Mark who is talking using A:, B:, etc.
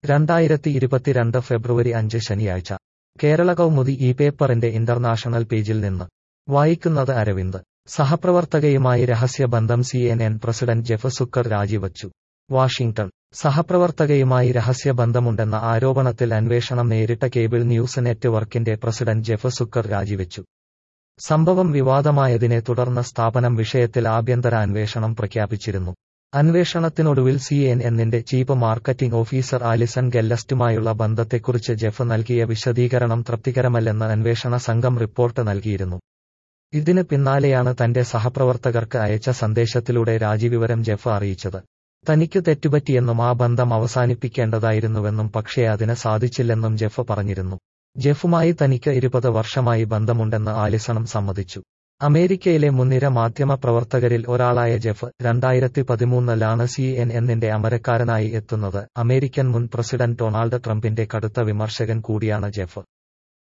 A: രണ്ടായിരത്തി ഇരുപത്തിരണ്ട് ഫെബ്രുവരി അഞ്ച് ശനിയാഴ്ച കേരള കൗമുദി ഈ പേപ്പറിന്റെ ഇന്റർനാഷണൽ പേജിൽ നിന്ന് വായിക്കുന്നത് അരവിന്ദ് സഹപ്രവർത്തകയുമായി രഹസ്യബന്ധം C N N president Jeff Zucker രാജിവച്ചു വാഷിംഗ്ടൺ സഹപ്രവർത്തകയുമായി രഹസ്യബന്ധമുണ്ടെന്ന ആരോപണത്തിൽ അന്വേഷണം നേരിട്ട കേബിൾ ന്യൂസ് നെറ്റ്വർക്കിന്റെ പ്രസിഡന്റ് ജെഫ് സുക്കർ രാജിവച്ചു സംഭവം വിവാദമായതിനെ തുടർന്ന് സ്ഥാപനം വിഷയത്തിൽ ആഭ്യന്തര അന്വേഷണം പ്രഖ്യാപിച്ചിരുന്നു അന്വേഷണത്തിനൊടുവിൽ സി എൻ എന്നിന്റെ ചീഫ് മാർക്കറ്റിംഗ് ഓഫീസർ ആലിസൺ ഗെല്ലസ്റ്റുമായുള്ള ബന്ധത്തെക്കുറിച്ച് ജെഫ് നൽകിയ വിശദീകരണം തൃപ്തികരമല്ലെന്ന് അന്വേഷണ സംഘം റിപ്പോർട്ട് നൽകിയിരുന്നു ഇതിന് പിന്നാലെയാണ് തന്റെ സഹപ്രവർത്തകർക്ക് അയച്ച സന്ദേശത്തിലൂടെ രാജിവിവരം ജെഫ് അറിയിച്ചത് തനിക്ക് തെറ്റുപറ്റിയെന്നും ആ ബന്ധം അവസാനിപ്പിക്കേണ്ടതായിരുന്നുവെന്നും പക്ഷേ അതിന് സാധിച്ചില്ലെന്നും ജെഫ് പറഞ്ഞിരുന്നു ജെഫുമായി തനിക്ക് ഇരുപത് വർഷമായി ബന്ധമുണ്ടെന്ന് ആലിസണും സമ്മതിച്ചു അമേരിക്കയിലെ മുൻനിര മാധ്യമ പ്രവർത്തകരിൽ ഒരാളായ ജെഫ് രണ്ടായിരത്തി പതിമൂന്നിലാണ് സി എൻ എന്നിന്റെ അമരക്കാരനായി എത്തുന്നത് അമേരിക്കൻ മുൻ പ്രസിഡന്റ് ഡൊണാൾഡ് ട്രംപിന്റെ കടുത്ത വിമർശകൻ കൂടിയാണ് ജെഫ്